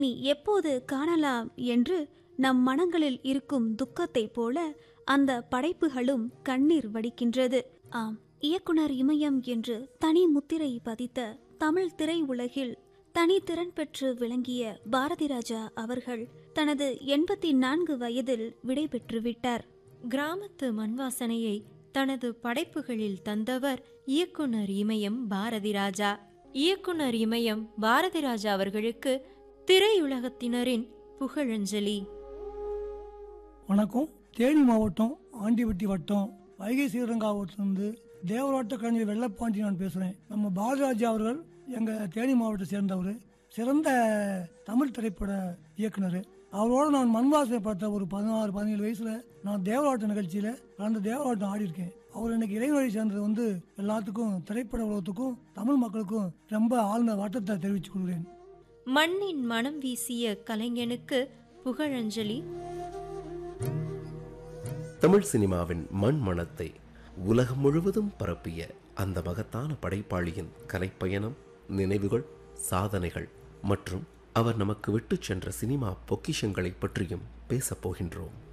நீ எப்போது காணலாம் என்று நம் மனங்களில் இருக்கும் துக்கத்தைப் போல அந்த படைப்புகளும் கண்ணீர் வடிக்கின்றது ஆம் இயக்குனர் இமயம் என்று தனி முத்திரை பதித்த தமிழ் திரையுலகில் தனி திறன் பெற்று விளங்கிய பாரதி ராஜா அவர்கள் தனது எண்பத்தி நான்கு வயதில் விடை பெற்று விட்டார் கிராமத்து மண்வாசனையை தனது படைப்புகளில் தந்தவர் இயக்குனர் இமயம் பாரதி ராஜா இயக்குனர் இமயம் பாரதி ராஜா அவர்களுக்கு திரையுலகத்தினரின் புகழஞ்சலி வணக்கம் தேனி மாவட்டம் ஆண்டிவட்டி வட்டம் வைகை ஸ்ரீரங்காவட்டிலிருந்து தேவராட்ட கலைஞர் வெள்ளப்பாண்டி நான் பேசுகிறேன் நம்ம பாலராஜா அவர்கள் எங்கள் தேனி மாவட்டத்தை சேர்ந்தவர் சிறந்த தமிழ் திரைப்பட இயக்குனர் அவரோட நான் மண்வாசனை பார்த்த ஒரு பதினாறு பதினேழு வயசுல நான் தேவராட்ட நிகழ்ச்சியில அந்த தேவராட்டம் ஆடி இருக்கேன் அவர் எனக்கு இளைஞரை சேர்ந்தது வந்து எல்லாத்துக்கும் திரைப்பட உலகத்துக்கும் தமிழ் மக்களுக்கும் ரொம்ப ஆழ்ந்த வட்டத்தை தெரிவித்துக் கொள்கிறேன் மண்ணின் மனம் வீசிய கலைஞனுக்கு புகழஞ்சலி தமிழ் சினிமாவின் மண் மணத்தை உலகம் முழுவதும் பரப்பிய அந்த மகத்தான படைப்பாளியின் கலைப்பயணம் நினைவுகள் சாதனைகள் மற்றும் அவர் நமக்கு விட்டுச் சென்ற சினிமா பொக்கிஷங்களைப் பற்றியும் பேசப் போகின்றோம்